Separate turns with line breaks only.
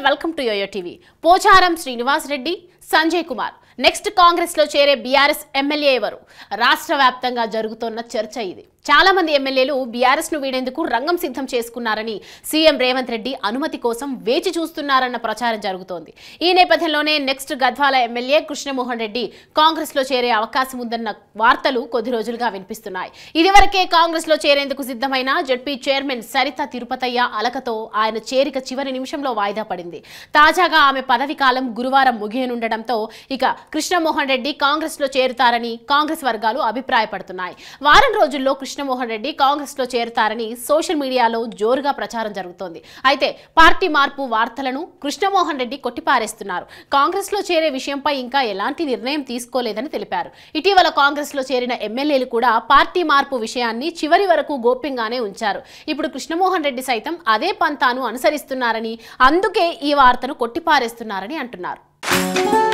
welcome to Yoyo TV Pocharam Srinivas Reddy Sanjay Kumar next Congress లో చేరే BRS MLA ఎవరు రాష్ట్ర వ్యాప్తంగా జరుగుతున్న చర్చ ఇది చాలా మంది ఎమ్మెల్యేలు బీఆర్ఎస్ ను వీడేందుకు రంగం సిద్ధం చేసుకున్నారని సీఎం రేవంత్ రెడ్డి అనుమతి కోసం వేచి చూస్తున్నారన్న ప్రచారం జరుగుతోంది ఈ నేపథ్యంలోనే next Gadwal MLA Krishnamohan Reddy Congress లో చేరే అవకాశం ఉందన్న వార్తలు కొద్ది రోజులుగా వినిపిస్తున్నాయి ఇదివరకే కాంగ్రెస్ లో చేరేందుకు సిద్ధమైన జడ్పీ చైర్మన్ సరిత తిరుపతయ్య అలకతో ఆయన చేరిక చివరి నిమిషంలో వాయిదా పడింది తాజాగా ఆమె పదవి కాలం గురువారం ముగియనుండటంతో ఇక కృష్ణమోహన్ రెడ్డి కాంగ్రెస్ లో చేరుతారని కాంగ్రెస్ వర్గాలు అభిప్రాయపడుతున్నాయి వారం రోజుల్లో కృష్ణమోహన్ రెడ్డి కాంగ్రెస్ లో చేరుతారని సోషల్ మీడియాలో జోరుగా ప్రచారం జరుగుతోంది అయితే పార్టీ మార్పు వార్తలను కృష్ణమోహన్ రెడ్డి కొట్టిపారేస్తున్నారు కాంగ్రెస్ లో చేరే విషయంపై ఇంకా ఎలాంటి నిర్ణయం తీసుకోలేదని తెలిపారు ఇటీవల కాంగ్రెస్ లో చేరిన ఎమ్మెల్యేలు కూడా పార్టీ మార్పు విషయాన్ని చివరి వరకు గోప్యంగానే ఉంచారు ఇప్పుడు కృష్ణమోహన్ రెడ్డి సైతం అదే పంతాను అనుసరిస్తున్నారని అందుకే ఈ వార్తను కొట్టిపారేస్తున్నారని అంటున్నారు